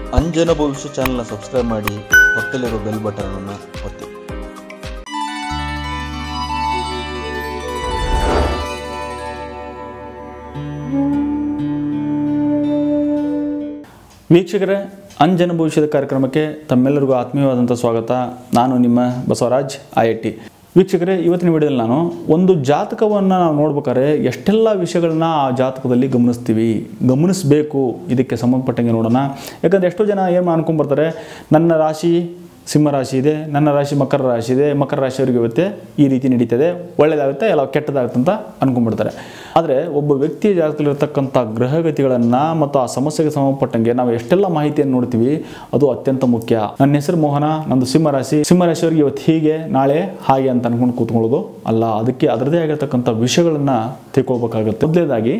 ಅಂಜನ ಭವಿಷ್ಯ ಚಾನಲ್ನ ಸಬ್ಸ್ಕ್ರೈಬ್ ಮಾಡಿ ಪಕ್ಕದಲ್ಲಿರೋ ಬೆಲ್ ಬಟನ್ ಅನ್ನು ಒತ್ತಿ ವೀಕ್ಷಕರೇ ಅಂಜನ ಭವಿಷ್ಯದ ಕಾರ್ಯಕ್ರಮಕ್ಕೆ ತಮ್ಮೆಲ್ಲರಿಗೂ ಆತ್ಮೀಯವಾದಂಥ ಸ್ವಾಗತ ನಾನು ನಿಮ್ಮ ಬಸವರಾಜ್ ಐ ಐ ಟಿ ವೀಕ್ಷಕರೇ ಇವತ್ತಿನ ವಿಡಿಯೋದಲ್ಲಿ ನಾನು ಒಂದು ಜಾತಕವನ್ನು ನಾವು ನೋಡ್ಬೇಕಾದ್ರೆ ಎಷ್ಟೆಲ್ಲ ವಿಷಯಗಳನ್ನ ಆ ಜಾತಕದಲ್ಲಿ ಗಮನಿಸ್ತೀವಿ ಗಮನಿಸಬೇಕು ಇದಕ್ಕೆ ಸಂಬಂಧಪಟ್ಟಂಗೆ ನೋಡೋಣ ಯಾಕಂದರೆ ಎಷ್ಟೋ ಜನ ಏನು ಅನ್ಕೊಂಡ್ಬರ್ತಾರೆ ನನ್ನ ರಾಶಿ ಸಿಂಹ ರಾಶಿ ಇದೆ ನನ್ನ ರಾಶಿ ಮಕರ ರಾಶಿ ಇದೆ ಮಕರ ರಾಶಿಯವರಿಗೆ ಇವತ್ತೆ ಈ ರೀತಿ ನಡೀತದೆ ಒಳ್ಳೇದಾಗುತ್ತೆ ಎಲ್ಲ ಕೆಟ್ಟದಾಗುತ್ತೆ ಅಂತ ಅನ್ಕೊಂಡ್ಬಿಡ್ತಾರೆ ಆದರೆ ಒಬ್ಬ ವ್ಯಕ್ತಿಯ ಜಾತಕದಲ್ಲಿರ್ತಕ್ಕಂಥ ಗ್ರಹಗತಿಗಳನ್ನು ಮತ್ತು ಆ ಸಮಸ್ಯೆಗೆ ಸಂಬಂಧಪಟ್ಟಂಗೆ ನಾವು ಎಷ್ಟೆಲ್ಲ ಮಾಹಿತಿಯನ್ನು ನೋಡ್ತೀವಿ ಅದು ಅತ್ಯಂತ ಮುಖ್ಯ ನನ್ನ ಹೆಸರು ಮೋಹನ ನಂದು ಸಿಂಹ ರಾಶಿ ಸಿಂಹ ರಾಶಿಯವರಿಗೆ ಇವತ್ತು ಹೀಗೆ ನಾಳೆ ಹಾಗೆ ಅಂತ ಅನ್ಕೊಂಡು ಕೂತ್ಕೊಳ್ಳೋದು ಅಲ್ಲ ಅದಕ್ಕೆ ಅದರದೇ ಆಗಿರ್ತಕ್ಕಂಥ ವಿಷಯಗಳನ್ನು ತಿಳ್ಕೊಳ್ಬೇಕಾಗುತ್ತೆ ಮೊದಲೇದಾಗಿ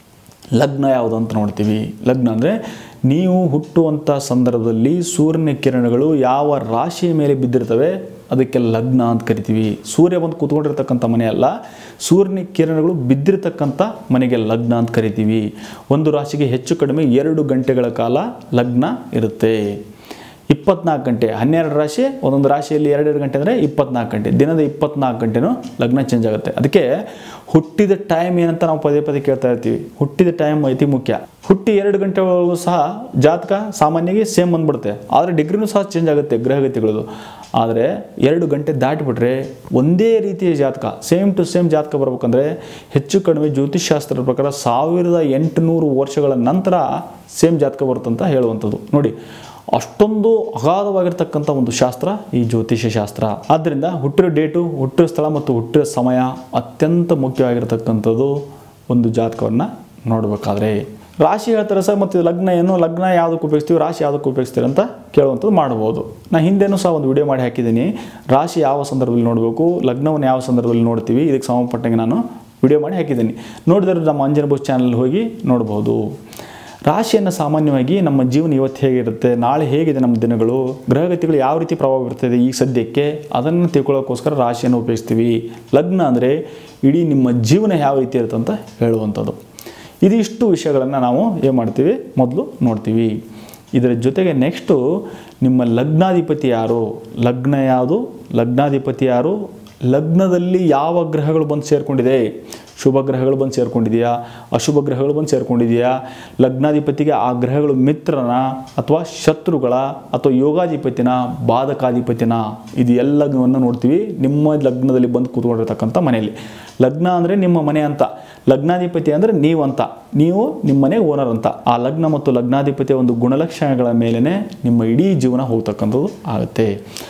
ಲಗ್ನ ಯಾವುದು ಅಂತ ನೋಡ್ತೀವಿ ಲಗ್ನ ಅಂದರೆ ನೀವು ಹುಟ್ಟುವಂಥ ಸಂದರ್ಭದಲ್ಲಿ ಸೂರ್ಯನ ಕಿರಣಗಳು ಯಾವ ರಾಶಿಯ ಮೇಲೆ ಬಿದ್ದಿರ್ತವೆ ಅದಕ್ಕೆ ಲಗ್ನ ಅಂತ ಕರಿತೀವಿ ಸೂರ್ಯ ಬಂದು ಕೂತ್ಕೊಂಡಿರ್ತಕ್ಕಂಥ ಮನೆ ಅಲ್ಲ ಸೂರ್ಯನ ಕಿರಣಗಳು ಬಿದ್ದಿರ್ತಕ್ಕಂಥ ಮನೆಗೆ ಲಗ್ನ ಅಂತ ಕರಿತೀವಿ ಒಂದು ರಾಶಿಗೆ ಹೆಚ್ಚು ಕಡಿಮೆ ಎರಡು ಗಂಟೆಗಳ ಕಾಲ ಲಗ್ನ ಇರುತ್ತೆ ಇಪ್ಪತ್ನಾಲ್ಕು ಗಂಟೆ ಹನ್ನೆರಡು ರಾಶಿ ಒಂದೊಂದು ರಾಶಿಯಲ್ಲಿ ಎರಡೆರಡು ಗಂಟೆ ಅಂದರೆ ಇಪ್ಪತ್ನಾಲ್ಕು ಗಂಟೆ ದಿನದ ಇಪ್ಪತ್ನಾಲ್ಕು ಗಂಟೆನೂ ಲಗ್ನ ಚೇಂಜ್ ಆಗುತ್ತೆ ಅದಕ್ಕೆ ಹುಟ್ಟಿದ ಟೈಮ್ ಏನಂತ ನಾವು ಪದೇ ಪದೇ ಕೇಳ್ತಾ ಇರ್ತೀವಿ ಹುಟ್ಟಿದ ಟೈಮ್ ಅತಿ ಮುಖ್ಯ ಹುಟ್ಟಿ ಎರಡು ಗಂಟೆ ಒಳಗೂ ಸಹ ಜಾತಕ ಸಾಮಾನ್ಯವಾಗಿ ಸೇಮ್ ಬಂದ್ಬಿಡುತ್ತೆ ಆದರೆ ಡಿಗ್ರಿನೂ ಸಹ ಚೇಂಜ್ ಆಗುತ್ತೆ ಗ್ರಹಗತಿಗಳದು ಆದರೆ ಎರಡು ಗಂಟೆ ದಾಟಿಬಿಟ್ರೆ ಒಂದೇ ರೀತಿಯ ಜಾತಕ ಸೇಮ್ ಟು ಸೇಮ್ ಜಾತಕ ಬರ್ಬೇಕಂದ್ರೆ ಹೆಚ್ಚು ಕಡಿಮೆ ಜ್ಯೋತಿಷ್ಶಾಸ್ತ್ರದ ಪ್ರಕಾರ ಸಾವಿರದ ಎಂಟುನೂರು ವರ್ಷಗಳ ನಂತರ ಸೇಮ್ ಜಾತಕ ಬರುತ್ತಂತ ಹೇಳುವಂಥದ್ದು ನೋಡಿ ಅಷ್ಟೊಂದು ಅಗಾಧವಾಗಿರ್ತಕ್ಕಂಥ ಒಂದು ಶಾಸ್ತ್ರ ಈ ಜ್ಯೋತಿಷ್ಯ ಶಾಸ್ತ್ರ ಆದ್ದರಿಂದ ಹುಟ್ಟಿರೋ ಡೇಟು ಹುಟ್ಟಿರೋ ಸ್ಥಳ ಮತ್ತು ಹುಟ್ಟಿರೋ ಸಮಯ ಅತ್ಯಂತ ಮುಖ್ಯವಾಗಿರ್ತಕ್ಕಂಥದ್ದು ಒಂದು ಜಾತಕವನ್ನು ನೋಡಬೇಕಾದ್ರೆ ರಾಶಿ ಹೇಳ್ತಾರೆ ಸರ್ ಮತ್ತು ಲಗ್ನ ಏನು ಲಗ್ನ ಯಾವುದಕ್ಕೆ ಉಪಯೋಗಿಸ್ತೀವಿ ರಾಶಿ ಯಾವುದಕ್ಕೆ ಉಪಯೋಗಿಸ್ತೀವಿ ಅಂತ ಕೇಳುವಂಥದ್ದು ಮಾಡ್ಬೋದು ನಾನು ಹಿಂದೆನೂ ಸಹ ಒಂದು ವಿಡಿಯೋ ಮಾಡಿ ಹಾಕಿದ್ದೀನಿ ರಾಶಿ ಯಾವ ಸಂದರ್ಭದಲ್ಲಿ ನೋಡಬೇಕು ಲಗ್ನವನ್ನು ಯಾವ ಸಂದರ್ಭದಲ್ಲಿ ನೋಡ್ತೀವಿ ಇದಕ್ಕೆ ಸಂಬಂಧಪಟ್ಟಂಗೆ ನಾನು ವಿಡಿಯೋ ಮಾಡಿ ಹಾಕಿದ್ದೀನಿ ನೋಡಿದ್ರೆ ನಮ್ಮ ಅಂಜನ ಬೋಸ್ ಚಾನಲ್ ಹೋಗಿ ನೋಡ್ಬೋದು ರಾಶಿಯನ್ನು ಸಾಮಾನ್ಯವಾಗಿ ನಮ್ಮ ಜೀವನ ಇವತ್ತು ಹೇಗಿರುತ್ತೆ ನಾಳೆ ಹೇಗಿದೆ ನಮ್ಮ ದಿನಗಳು ಗ್ರಹಗತಿಗಳು ಯಾವ ರೀತಿ ಪ್ರಭಾವ ಬೀರ್ತದೆ ಈ ಸದ್ಯಕ್ಕೆ ಅದನ್ನು ತಿಳ್ಕೊಳ್ಳೋಕ್ಕೋಸ್ಕರ ರಾಶಿಯನ್ನು ಉಪಯೋಗಿಸ್ತೀವಿ ಲಗ್ನ ಅಂದರೆ ಇಡೀ ನಿಮ್ಮ ಜೀವನ ಯಾವ ರೀತಿ ಇರುತ್ತೆ ಅಂತ ಹೇಳುವಂಥದ್ದು ಇದಿಷ್ಟು ವಿಷಯಗಳನ್ನು ನಾವು ಏನು ಮಾಡ್ತೀವಿ ಮೊದಲು ನೋಡ್ತೀವಿ ಇದರ ಜೊತೆಗೆ ನೆಕ್ಸ್ಟು ನಿಮ್ಮ ಲಗ್ನಾಧಿಪತಿ ಯಾರು ಲಗ್ನ ಯಾವುದು ಲಗ್ನಾಧಿಪತಿ ಯಾರು ಲಗ್ನದಲ್ಲಿ ಯಾವ ಗ್ರಹಗಳು ಬಂದು ಸೇರಿಕೊಂಡಿದೆ ಶುಭ ಗ್ರಹಗಳು ಬಂದು ಸೇರ್ಕೊಂಡಿದೆಯಾ ಅಶುಭ ಗ್ರಹಗಳು ಬಂದು ಸೇರ್ಕೊಂಡಿದೆಯಾ ಲಗ್ನಾಧಿಪತಿಗೆ ಆ ಗ್ರಹಗಳು ಮಿತ್ರನ ಅಥವಾ ಶತ್ರುಗಳ ಅಥವಾ ಯೋಗಾಧಿಪತಿನ ಬಾಧಕಾಧಿಪತಿನ ಇದು ಎಲ್ಲವನ್ನು ನೋಡ್ತೀವಿ ನಿಮ್ಮ ಲಗ್ನದಲ್ಲಿ ಬಂದು ಕೂತ್ಕೊಂಡಿರ್ತಕ್ಕಂಥ ಮನೆಯಲ್ಲಿ ಲಗ್ನ ಅಂದರೆ ನಿಮ್ಮ ಮನೆ ಅಂತ ಲಗ್ನಾಧಿಪತಿ ಅಂದರೆ ನೀವು ಅಂತ ನೀವು ನಿಮ್ಮ ಮನೆ ಓನರ್ ಅಂತ ಆ ಲಗ್ನ ಮತ್ತು ಲಗ್ನಾಧಿಪತಿಯ ಒಂದು ಗುಣಲಕ್ಷಣಗಳ ಮೇಲೇ ನಿಮ್ಮ ಇಡೀ ಜೀವನ ಹೋಗ್ತಕ್ಕಂಥದ್ದು ಆಗುತ್ತೆ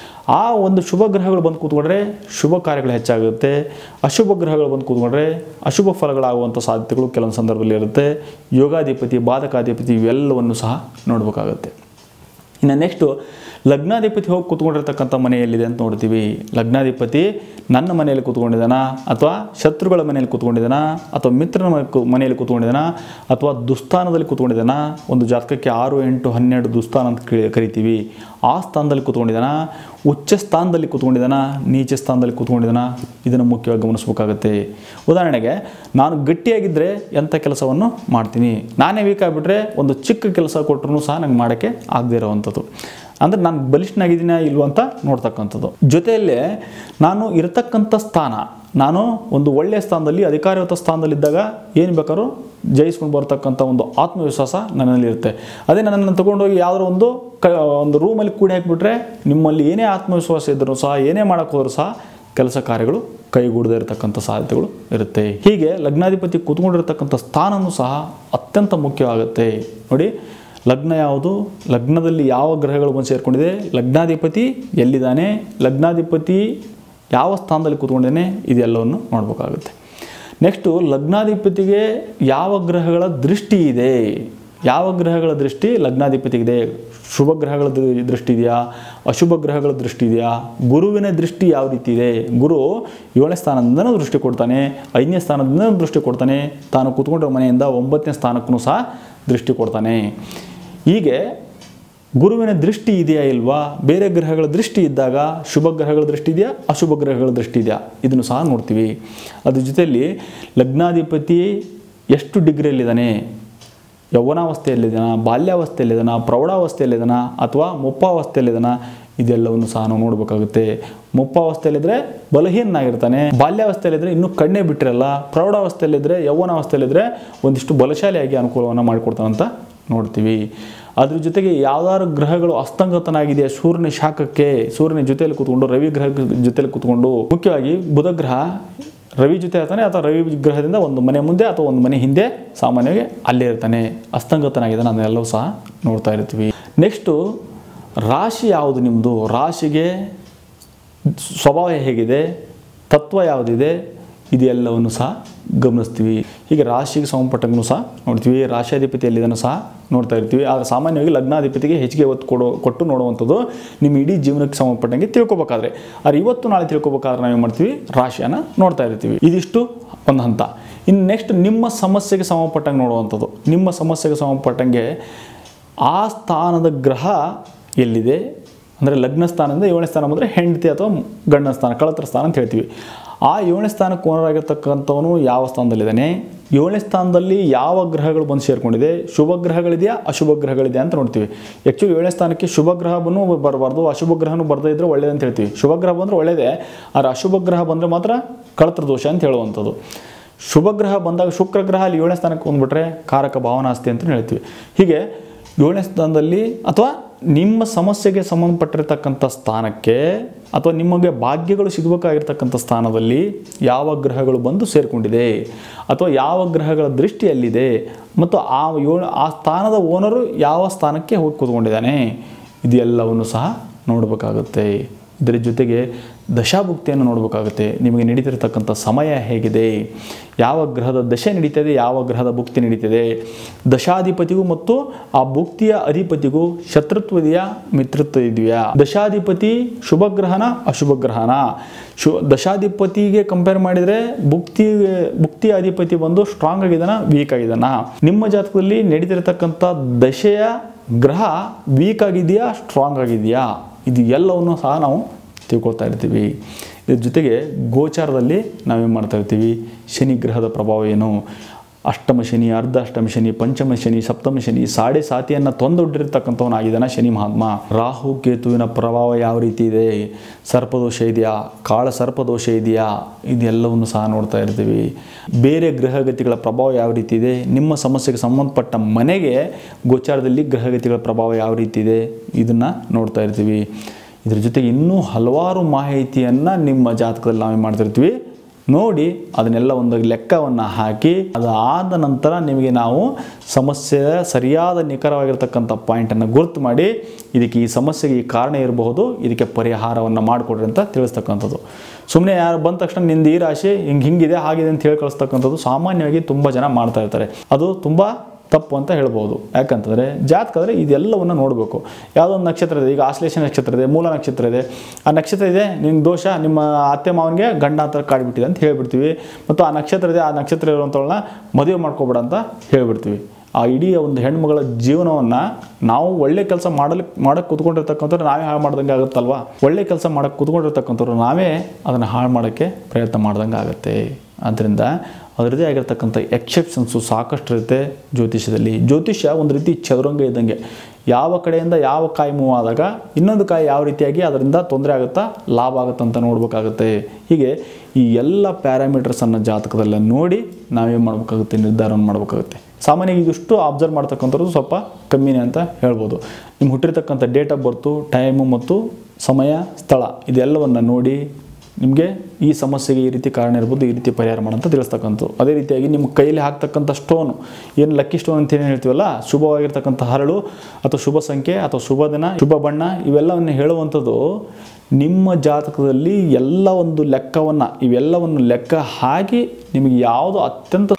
ಆ ಒಂದು ಶುಭ ಗ್ರಹಗಳು ಬಂದು ಕೂತ್ಕೊಂಡ್ರೆ ಶುಭ ಕಾರ್ಯಗಳು ಹೆಚ್ಚಾಗುತ್ತೆ ಅಶುಭ ಗ್ರಹಗಳು ಬಂದು ಕೂತ್ಕೊಂಡ್ರೆ ಅಶುಭ ಫಲಗಳಾಗುವಂಥ ಸಾಧ್ಯತೆಗಳು ಕೆಲವೊಂದು ಸಂದರ್ಭದಲ್ಲಿ ಇರುತ್ತೆ ಯೋಗಾಧಿಪತಿ ಬಾಧಕಾಧಿಪತಿ ಇವೆಲ್ಲವನ್ನು ಸಹ ನೋಡಬೇಕಾಗುತ್ತೆ ಇನ್ನು ನೆಕ್ಸ್ಟು ಲಗ್ನಾಧಿಪತಿ ಹೋಗಿ ಕೂತ್ಕೊಂಡಿರ್ತಕ್ಕಂಥ ಮನೆಯಲ್ಲಿದೆ ಅಂತ ನೋಡ್ತೀವಿ ಲಗ್ನಾಧಿಪತಿ ನನ್ನ ಮನೆಯಲ್ಲಿ ಕೂತ್ಕೊಂಡಿದ್ದಾನ ಅಥವಾ ಶತ್ರುಗಳ ಮನೆಯಲ್ಲಿ ಕೂತ್ಕೊಂಡಿದ್ದಾನ ಅಥವಾ ಮಿತ್ರನ ಮನೆ ಕು- ಮನೆಯಲ್ಲಿ ಕೂತ್ಕೊಂಡಿದ್ದಾನ ಅಥವಾ ದುಸ್ಥಾನದಲ್ಲಿ ಕೂತ್ಕೊಂಡಿದ್ದಾನ ಒಂದು ಜಾತಕಕ್ಕೆ ಆರು ಎಂಟು ಹನ್ನೆರಡು ದುಸ್ಥಾನ ಅಂತ ಕರಿ- ಕರಿತೀವಿ ಆ ಸ್ಥಾನದಲ್ಲಿ ಕೂತ್ಕೊಂಡಿದ್ದಾನ ಉಚ್ಚ ಸ್ಥಾನದಲ್ಲಿ ಕೂತ್ಕೊಂಡಿದ್ದಾನ ನೀಚ ಸ್ಥಾನದಲ್ಲಿ ಕೂತ್ಕೊಂಡಿದ್ದಾನ ಇದನ್ನು ಮುಖ್ಯವಾಗಿ ಗಮನಿಸಬೇಕಾಗತ್ತೆ ಉದಾಹರಣೆಗೆ ನಾನು ಗಟ್ಟಿಯಾಗಿದ್ದರೆ ಎಂಥ ಕೆಲಸವನ್ನು ಮಾಡ್ತೀನಿ ನಾನೇ ವೀಕ್ ಆಗಿಬಿಟ್ರೆ ಒಂದು ಚಿಕ್ಕ ಕೆಲಸ ಕೊಟ್ಟರು ಸಹ ನಂಗೆ ಮಾಡೋಕ್ಕೆ ಆಗದೇ ಇರೋವಂಥದ್ದು ಅಂದರೆ ನಾನು ಬಲಿಷ್ಠನಾಗಿದ್ದೀನ ಇಲ್ವ ಅಂತ ನೋಡ್ತಕ್ಕಂಥದ್ದು ಜೊತೆಯಲ್ಲೇ ನಾನು ಇರತಕ್ಕಂಥ ಸ್ಥಾನ ನಾನು ಒಂದು ಒಳ್ಳೆಯ ಸ್ಥಾನದಲ್ಲಿ ಅಧಿಕಾರಯುತ ಸ್ಥಾನದಲ್ಲಿದ್ದಾಗ ಏನು ಬೇಕಾದ್ರೂ ಜಯಿಸ್ಕೊಂಡು ಬರ್ತಕ್ಕಂಥ ಒಂದು ಆತ್ಮವಿಶ್ವಾಸ ನನ್ನಲ್ಲಿ ಇರುತ್ತೆ ಅದೇ ನನ್ನನ್ನು ತಗೊಂಡೋಗಿ ಯಾವುದೋ ಒಂದು ಕ ಒಂದು ರೂಮಲ್ಲಿ ಕೂಡಿ ಹಾಕಿಬಿಟ್ರೆ ನಿಮ್ಮಲ್ಲಿ ಏನೇ ಆತ್ಮವಿಶ್ವಾಸ ಇದ್ದರೂ ಸಹ ಏನೇ ಮಾಡೋಕ್ಕೆ ಹೋದರೂ ಸಹ ಕೆಲಸ ಕಾರ್ಯಗಳು ಕೈಗೂಡದೇ ಇರತಕ್ಕಂಥ ಸಾಧ್ಯತೆಗಳು ಇರುತ್ತೆ ಹೀಗೆ ಲಗ್ನಾಧಿಪತಿ ಕೂತ್ಕೊಂಡಿರ್ತಕ್ಕಂಥ ಸ್ಥಾನವೂ ಸಹ ಅತ್ಯಂತ ಮುಖ್ಯವಾಗುತ್ತೆ ನೋಡಿ ಲಗ್ನ ಯಾವುದು ಲಗ್ನದಲ್ಲಿ ಯಾವ ಗ್ರಹಗಳು ಬಂದು ಸೇರಿಕೊಂಡಿದೆ ಲಗ್ನಾಧಿಪತಿ ಎಲ್ಲಿದ್ದಾನೆ ಲಗ್ನಾಧಿಪತಿ ಯಾವ ಸ್ಥಾನದಲ್ಲಿ ಕೂತ್ಕೊಂಡಿದ್ದಾನೆ ಇದೆಲ್ಲವನ್ನು ನೋಡಬೇಕಾಗುತ್ತೆ ನೆಕ್ಸ್ಟು ಲಗ್ನಾಧಿಪತಿಗೆ ಯಾವ ಗ್ರಹಗಳ ದೃಷ್ಟಿ ಇದೆ ಯಾವ ಗ್ರಹಗಳ ದೃಷ್ಟಿ ಲಗ್ನಾಧಿಪತಿಗಿದೆ ಶುಭ ಗ್ರಹಗಳ ದೃ- ದೃಷ್ಟಿ ಇದೆಯಾ ಅಶುಭ ಗ್ರಹಗಳ ದೃಷ್ಟಿ ಇದೆಯಾ ಗುರುವಿನ ದೃಷ್ಟಿ ಯಾವ ರೀತಿ ಇದೆ ಗುರು ಏಳನೇ ಸ್ಥಾನದಿಂದನೂ ದೃಷ್ಟಿ ಕೊಡ್ತಾನೆ ಐದನೇ ಸ್ಥಾನದಿಂದ ದೃಷ್ಟಿ ಕೊಡ್ತಾನೆ ತಾನು ಕೂತ್ಕೊಂಡಿರೋ ಮನೆಯಿಂದ ಒಂಬತ್ತನೇ ಸ್ಥಾನಕ್ಕೂ ಸಹ ದೃಷ್ಟಿ ಕೊಡ್ತಾನೆ ಹೀಗೆ ಗುರುವಿನ ದೃಷ್ಟಿ ಇದೆಯಾ ಇಲ್ವಾ ಬೇರೆ ಗ್ರಹಗಳ ದೃಷ್ಟಿ ಇದ್ದಾಗ ಶುಭ ಗ್ರಹಗಳ ದೃಷ್ಟಿ ಇದೆಯಾ ಅಶುಭ ಗ್ರಹಗಳ ದೃಷ್ಟಿ ಇದೆಯಾ ಇದನ್ನು ಸಹ ನೋಡ್ತೀವಿ ಅದ್ರ ಜೊತೆಯಲ್ಲಿ ಲಗ್ನಾಧಿಪತಿ ಎಷ್ಟು ಡಿಗ್ರಿಯಲ್ಲಿದ್ದಾನೆ ಯೌವನಾವಸ್ಥೆಯಲ್ಲಿದ್ದಾನ ಬಾಲ್ಯಾವಸ್ಥೆಯಲ್ಲಿದ್ದಾನ ಪ್ರೌಢಾವಸ್ಥೆಯಲ್ಲಿದ್ದಾನ ಅಥವಾ ಮುಪ್ಪಾವಸ್ಥೆಯಲ್ಲಿದ್ದಾನ ಇದೆಲ್ಲವನ್ನು ಸಹ ನಾವು ನೋಡಬೇಕಾಗುತ್ತೆ ಮುಪ್ಪಾವಸ್ಥೆಯಲ್ಲಿದ್ದರೆ ಬಲಹೀನಾಗಿರ್ತಾನೆ ಬಾಲ್ಯಾವಸ್ಥೆಯಲ್ಲಿದ್ದರೆ ಇನ್ನೂ ಕಣ್ಣೇ ಬಿಟ್ಟಿರಲ್ಲ ಪ್ರೌಢಾವಸ್ಥೆಯಲ್ಲಿದ್ದರೆ ಯೌವನಾವಸ್ಥೆಯಲ್ಲಿದ್ದರೆ ಒಂದಿಷ್ಟು ಬಲಶಾಲಿಯಾಗಿ ಅನುಕೂಲವನ್ನು ಮಾಡಿಕೊಡ್ತಾನಂತ ನೋಡ್ತೀವಿ ಅದ್ರ ಜೊತೆಗೆ ಯಾವ್ದಾದ್ರು ಗ್ರಹಗಳು ಅಸ್ತಂಗತನಾಗಿದೆ ಸೂರ್ಯನ ಶಾಖಕ್ಕೆ ಸೂರ್ಯನ ಜೊತೆಯಲ್ಲಿ ಕೂತ್ಕೊಂಡು ರವಿ ಗ್ರಹ ಜೊತೆಯಲ್ಲಿ ಕೂತ್ಕೊಂಡು ಮುಖ್ಯವಾಗಿ ಬುಧ ಗ್ರಹ ರವಿ ಜೊತೆ ಇರ್ತಾನೆ ಅಥವಾ ರವಿ ಗ್ರಹದಿಂದ ಒಂದು ಮನೆ ಮುಂದೆ ಅಥವಾ ಒಂದು ಮನೆ ಹಿಂದೆ ಸಾಮಾನ್ಯವಾಗಿ ಅಲ್ಲೇ ಇರ್ತಾನೆ ಅಸ್ತಂಗತನಾಗಿದ್ದಾನೆ ಅದನ್ನೆಲ್ಲವೂ ಸಹ ನೋಡ್ತಾ ಇರ್ತೀವಿ ನೆಕ್ಸ್ಟು ರಾಶಿ ಯಾವುದು ನಿಮ್ಮದು ರಾಶಿಗೆ ಸ್ವಭಾವ ಹೇಗಿದೆ ತತ್ವ ಯಾವುದಿದೆ ಇದೆಲ್ಲವನ್ನು ಸಹ ಗಮನಿಸ್ತೀವಿ ಹೀಗೆ ರಾಶಿಗೆ ಸಂಬಂಧಪಟ್ಟಂಗೂ ಸಹ ನೋಡ್ತೀವಿ ರಾಶಿಯಾಧಿಪತಿ ಎಲ್ಲಿದನ್ನು ಸಹ ನೋಡ್ತಾ ಇರ್ತೀವಿ ಆದರೆ ಸಾಮಾನ್ಯವಾಗಿ ಲಗ್ನಾಧಿಪತಿಗೆ ಹೆಚ್ಚಿಗೆ ಒತ್ತು ಕೊಡೋ ಕೊಟ್ಟು ನೋಡುವಂಥದ್ದು ನಿಮ್ಮ ಇಡೀ ಜೀವನಕ್ಕೆ ಸಂಬಂಧಪಟ್ಟಂಗೆ ತಿಳ್ಕೊಬೇಕಾದ್ರೆ ಆದರೆ ಇವತ್ತು ನಾಳೆ ತಿಳ್ಕೊಬೇಕಾದ್ರೆ ನಾವೇನು ಮಾಡ್ತೀವಿ ರಾಶಿಯನ್ನು ನೋಡ್ತಾ ಇರ್ತೀವಿ ಇದಿಷ್ಟು ಒಂದು ಹಂತ ಇನ್ನು ನೆಕ್ಸ್ಟ್ ನಿಮ್ಮ ಸಮಸ್ಯೆಗೆ ಸಂಬಂಧಪಟ್ಟಂಗೆ ನೋಡುವಂಥದ್ದು ನಿಮ್ಮ ಸಮಸ್ಯೆಗೆ ಸಂಬಂಧಪಟ್ಟಂಗೆ ಆ ಸ್ಥಾನದ ಗ್ರಹ ಎಲ್ಲಿದೆ ಅಂದರೆ ಲಗ್ನ ಸ್ಥಾನದಿಂದ ಏಳನೇ ಸ್ಥಾನ ಬಂದರೆ ಹೆಂಡತಿ ಅಥವಾ ಗಂಡನ ಸ್ಥಾನ ಕಳತ್ರ ಸ್ಥಾನ ಅಂತ ಹೇಳ್ತೀವಿ ಆ ಏಳನೇ ಸ್ಥಾನಕ್ಕೆ ಓನರಾಗಿರ್ತಕ್ಕಂಥವನು ಯಾವ ಸ್ಥಾನದಲ್ಲಿದ್ದಾನೆ ಏಳನೇ ಸ್ಥಾನದಲ್ಲಿ ಯಾವ ಗ್ರಹಗಳು ಬಂದು ಸೇರಿಕೊಂಡಿದೆ ಶುಭ ಗ್ರಹಗಳಿದೆಯಾ ಅಶುಭ ಗ್ರಹಗಳಿದೆಯಾ ಅಂತ ನೋಡ್ತೀವಿ ಆ್ಯಕ್ಚುಲಿ ಏಳನೇ ಸ್ಥಾನಕ್ಕೆ ಶುಭ ಗ್ರಹವನ್ನು ಬರಬಾರ್ದು ಅಶುಭ ಗ್ರಹನೂ ಬರದೇ ಇದ್ದರೆ ಒಳ್ಳೇದು ಅಂತ ಹೇಳ್ತೀವಿ ಶುಭ ಗ್ರಹ ಬಂದರೆ ಒಳ್ಳೇದೇ ಆದರೆ ಅಶುಭ ಗ್ರಹ ಬಂದರೆ ಮಾತ್ರ ಕಳತ್ರ ದೋಷ ಅಂತ ಹೇಳುವಂಥದ್ದು ಶುಭ ಗ್ರಹ ಬಂದಾಗ ಶುಕ್ರ ಗ್ರಹ ಅಲ್ಲಿ ಏಳನೇ ಸ್ಥಾನಕ್ಕೆ ಬಂದ್ಬಿಟ್ರೆ ಕಾರಕ ಭಾವನಾಸ್ತಿ ಅಂತ ಹೇಳ್ತೀವಿ ಹೀಗೆ ಏಳನೇ ಸ್ಥಾನದಲ್ಲಿ ಅಥವಾ ನಿಮ್ಮ ಸಮಸ್ಯೆಗೆ ಸಂಬಂಧಪಟ್ಟಿರ್ತಕ್ಕಂಥ ಸ್ಥಾನಕ್ಕೆ ಅಥವಾ ನಿಮಗೆ ಭಾಗ್ಯಗಳು ಸಿಗಬೇಕಾಗಿರ್ತಕ್ಕಂಥ ಸ್ಥಾನದಲ್ಲಿ ಯಾವ ಗ್ರಹಗಳು ಬಂದು ಸೇರಿಕೊಂಡಿದೆ ಅಥವಾ ಯಾವ ಗ್ರಹಗಳ ದೃಷ್ಟಿ ಅಲ್ಲಿದೆ ಮತ್ತು ಆ ಏಳು ಆ ಸ್ಥಾನದ ಓನರು ಯಾವ ಸ್ಥಾನಕ್ಕೆ ಹೋಗಿ ಕೂತ್ಕೊಂಡಿದ್ದಾನೆ ಇದೆಲ್ಲವನ್ನು ಸಹ ನೋಡಬೇಕಾಗುತ್ತೆ ಇದರ ಜೊತೆಗೆ ದಶಾಭುಕ್ತಿಯನ್ನು ನೋಡಬೇಕಾಗುತ್ತೆ ನಿಮಗೆ ನಡೀತಿರ್ತಕ್ಕಂಥ ಸಮಯ ಹೇಗಿದೆ ಯಾವ ಗ್ರಹದ ದಶೆ ನಡೀತದೆ ಯಾವ ಗ್ರಹದ ಭುಕ್ತಿ ನಡೀತಿದೆ ದಶಾಧಿಪತಿಗೂ ಮತ್ತು ಆ ಭುಕ್ತಿಯ ಅಧಿಪತಿಗೂ ಶತ್ರುತ್ವ ಇದೆಯಾ ಮಿತ್ರತ್ವ ಇದೆಯಾ ದಶಾಧಿಪತಿ ಶುಭ ಗ್ರಹನ ಅಶುಭ ಗ್ರಹನ ಶು ದಶಾಧಿಪತಿಗೆ ಕಂಪೇರ್ ಮಾಡಿದರೆ ಭುಕ್ತಿ ಭುಕ್ತಿಯ ಅಧಿಪತಿ ಬಂದು ಸ್ಟ್ರಾಂಗ್ ಆಗಿದ್ದಾನ ವೀಕ್ ಆಗಿದ್ದಾನ ನಿಮ್ಮ ಜಾತಕದಲ್ಲಿ ನಡೀತಿರ್ತಕ್ಕಂಥ ದಶೆಯ ಗ್ರಹ ವೀಕ್ ಆಗಿದೆಯಾ ಸ್ಟ್ರಾಂಗ್ ಆಗಿದೆಯಾ ಇದು ಎಲ್ಲವನ್ನು ಸಹ ನಾವು ತಿಳ್ಕೊಳ್ತಾ ಇರ್ತೀವಿ ಇದ್ರ ಜೊತೆಗೆ ಗೋಚಾರದಲ್ಲಿ ನಾವೇನು ಮಾಡ್ತಾ ಇರ್ತೀವಿ ಶನಿ ಗ್ರಹದ ಪ್ರಭಾವ ಏನು ಅಷ್ಟಮ ಶನಿ ಅರ್ಧ ಅಷ್ಟಮ ಶನಿ ಪಂಚಮ ಶನಿ ಸಪ್ತಮ ಶನಿ ಸಾಡೆ ಸಾತಿಯನ್ನು ತೊಂದೊಡ್ಡಿರ್ತಕ್ಕಂಥವನಾಗಿದ್ದಾನ ಶನಿ ಮಹಾತ್ಮ ರಾಹು ಕೇತುವಿನ ಪ್ರಭಾವ ಯಾವ ರೀತಿ ಇದೆ ಸರ್ಪದೋಷ ಇದೆಯಾ ಕಾಳ ಸರ್ಪದೋಷ ಇದೆಯಾ ಇದೆಲ್ಲವನ್ನು ಸಹ ನೋಡ್ತಾ ಇರ್ತೀವಿ ಬೇರೆ ಗ್ರಹಗತಿಗಳ ಪ್ರಭಾವ ಯಾವ ರೀತಿ ಇದೆ ನಿಮ್ಮ ಸಮಸ್ಯೆಗೆ ಸಂಬಂಧಪಟ್ಟ ಮನೆಗೆ ಗೋಚಾರದಲ್ಲಿ ಗ್ರಹಗತಿಗಳ ಪ್ರಭಾವ ಯಾವ ರೀತಿ ಇದೆ ಇದನ್ನು ನೋಡ್ತಾ ಇರ್ತೀವಿ ಇದ್ರ ಜೊತೆಗೆ ಇನ್ನೂ ಹಲವಾರು ಮಾಹಿತಿಯನ್ನು ನಿಮ್ಮ ಜಾತಕದಲ್ಲಿ ನಾವೇನು ಮಾಡ್ತಿರ್ತೀವಿ ನೋಡಿ ಅದನ್ನೆಲ್ಲ ಒಂದು ಲೆಕ್ಕವನ್ನು ಹಾಕಿ ಅದಾದ ನಂತರ ನಿಮಗೆ ನಾವು ಸಮಸ್ಯೆಯ ಸರಿಯಾದ ನಿಖರವಾಗಿರ್ತಕ್ಕಂಥ ಪಾಯಿಂಟನ್ನು ಗುರುತು ಮಾಡಿ ಇದಕ್ಕೆ ಈ ಸಮಸ್ಯೆಗೆ ಈ ಕಾರಣ ಇರಬಹುದು ಇದಕ್ಕೆ ಪರಿಹಾರವನ್ನು ಮಾಡಿಕೊಡ್ರಿ ಅಂತ ತಿಳಿಸ್ತಕ್ಕಂಥದ್ದು ಸುಮ್ಮನೆ ಯಾರು ಬಂದ ತಕ್ಷಣ ನಿಂದು ಈ ರಾಶಿ ಹಿಂಗೆ ಹಿಂಗಿದೆ ಹಾಗಿದೆ ಅಂತ ಹೇಳಿ ಕಳಿಸ್ತಕ್ಕಂಥದ್ದು ಸಾಮಾನ್ಯವಾಗಿ ತುಂಬ ಜನ ಮಾಡ್ತಾ ಇರ್ತಾರೆ ಅದು ತುಂಬ ತಪ್ಪು ಅಂತ ಹೇಳ್ಬೋದು ಯಾಕಂತಂದರೆ ಜಾತಕದ್ರೆ ಇದೆಲ್ಲವನ್ನು ನೋಡಬೇಕು ಯಾವುದೋ ಒಂದು ನಕ್ಷತ್ರ ಇದೆ ಈಗ ಆಶ್ಲೇಷ ನಕ್ಷತ್ರ ಇದೆ ಮೂಲ ನಕ್ಷತ್ರ ಇದೆ ಆ ನಕ್ಷತ್ರ ಇದೆ ನಿನ್ನ ದೋಷ ನಿಮ್ಮ ಅತ್ತೆ ಮಾವನಿಗೆ ಗಂಡಾಂತರ ಕಾಡಿಬಿಟ್ಟಿದೆ ಅಂತ ಹೇಳ್ಬಿಡ್ತೀವಿ ಮತ್ತು ಆ ನಕ್ಷತ್ರ ಇದೆ ಆ ನಕ್ಷತ್ರ ಇರುವಂಥವಳನ್ನ ಮದುವೆ ಮಾಡ್ಕೊಬೇಡ ಅಂತ ಹೇಳ್ಬಿಡ್ತೀವಿ ಆ ಇಡೀ ಒಂದು ಹೆಣ್ಮಗಳ ಜೀವನವನ್ನು ನಾವು ಒಳ್ಳೆ ಕೆಲಸ ಮಾಡಲು ಮಾಡೋಕ್ಕೆ ಕೂತ್ಕೊಂಡಿರ್ತಕ್ಕಂಥವ್ರು ನಾವೇ ಹಾಳು ಮಾಡ್ದಂಗೆ ಆಗುತ್ತಲ್ವಾ ಒಳ್ಳೆ ಕೆಲಸ ಮಾಡೋಕ್ಕೆ ಕೂತ್ಕೊಂಡಿರ್ತಕ್ಕಂಥವ್ರು ನಾವೇ ಅದನ್ನು ಹಾಳು ಮಾಡೋಕ್ಕೆ ಪ್ರಯತ್ನ ಮಾಡ್ದಂಗೆ ಆಗುತ್ತೆ ಆದ್ದರಿಂದ ಅದರದೇ ಆಗಿರ್ತಕ್ಕಂಥ ಎಕ್ಸೆಪ್ಷನ್ಸು ಸಾಕಷ್ಟು ಇರುತ್ತೆ ಜ್ಯೋತಿಷ್ಯದಲ್ಲಿ ಜ್ಯೋತಿಷ್ಯ ಒಂದು ರೀತಿ ಚದುರಂಗ ಇದ್ದಂಗೆ ಯಾವ ಕಡೆಯಿಂದ ಯಾವ ಕಾಯಿ ಮೂವ್ ಆದಾಗ ಇನ್ನೊಂದು ಕಾಯಿ ಯಾವ ರೀತಿಯಾಗಿ ಅದರಿಂದ ತೊಂದರೆ ಆಗುತ್ತಾ ಲಾಭ ಆಗುತ್ತಾ ಅಂತ ನೋಡಬೇಕಾಗುತ್ತೆ ಹೀಗೆ ಈ ಎಲ್ಲ ಪ್ಯಾರಾಮೀಟರ್ಸನ್ನು ಜಾತಕದಲ್ಲ ನೋಡಿ ನಾವೇನು ಮಾಡಬೇಕಾಗುತ್ತೆ ನಿರ್ಧಾರವನ್ನು ಮಾಡಬೇಕಾಗುತ್ತೆ ಸಾಮಾನ್ಯವಾಗಿ ಇದಿಷ್ಟು ಅಬ್ಸರ್ವ್ ಮಾಡ್ತಕ್ಕಂಥದ್ದು ಸ್ವಲ್ಪ ಕಮ್ಮಿನೇ ಅಂತ ಹೇಳ್ಬೋದು ನಿಮ್ಮ ಹುಟ್ಟಿರ್ತಕ್ಕಂಥ ಡೇಟ್ ಆಫ್ ಬರ್ತು ಟೈಮು ಮತ್ತು ಸಮಯ ಸ್ಥಳ ಇದೆಲ್ಲವನ್ನು ನೋಡಿ ನಿಮಗೆ ಈ ಸಮಸ್ಯೆಗೆ ಈ ರೀತಿ ಕಾರಣ ಇರ್ಬೋದು ಈ ರೀತಿ ಪರಿಹಾರ ಮಾಡೋಂತ ತಿಳಿಸ್ತಕ್ಕಂಥದ್ದು ಅದೇ ರೀತಿಯಾಗಿ ನಿಮ್ಮ ಕೈಯಲ್ಲಿ ಹಾಕ್ತಕ್ಕಂಥ ಸ್ಟೋನು ಏನು ಲಕ್ಕಿ ಸ್ಟೋನ್ ಅಂತ ಏನು ಹೇಳ್ತೀವಲ್ಲ ಶುಭವಾಗಿರ್ತಕ್ಕಂಥ ಹರಳು ಅಥವಾ ಶುಭ ಸಂಖ್ಯೆ ಅಥವಾ ಶುಭ ದಿನ ಶುಭ ಬಣ್ಣ ಇವೆಲ್ಲವನ್ನು ಹೇಳುವಂಥದ್ದು ನಿಮ್ಮ ಜಾತಕದಲ್ಲಿ ಎಲ್ಲ ಒಂದು ಲೆಕ್ಕವನ್ನು ಇವೆಲ್ಲವನ್ನು ಲೆಕ್ಕ ಹಾಕಿ ನಿಮಗೆ ಯಾವುದು ಅತ್ಯಂತ